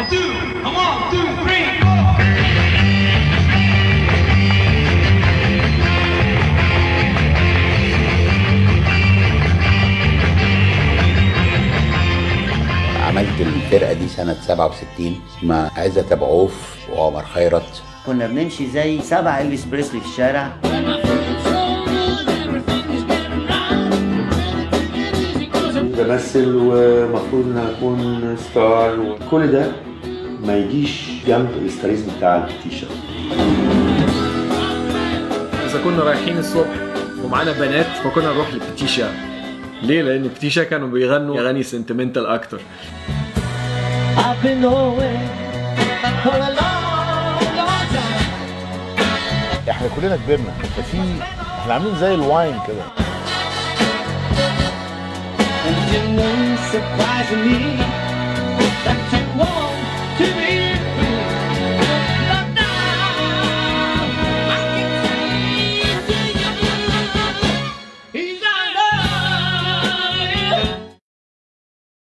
two, a one, two, three, four. عملت الفرقة دي سنة 67 مع عزت أبو عوف وعمر خيرت كنا بنمشي زي سبع الفيس بريسلي في الشارع بمثل ومفروض ان أنا اكون ستار وكل ده ما يجيش جنب الستاريزم بتاع التيشيرت اذا كنا رايحين الصبح ومعانا بنات فكنا نروح لبتيشا ليه؟ لان بتيشا كانوا بيغنوا اغاني سنتمنتال اكتر I've been away for a long, long time. احنا كلنا كبرنا ففي احنا عاملين زي الواين كده And you know, surprisingly, that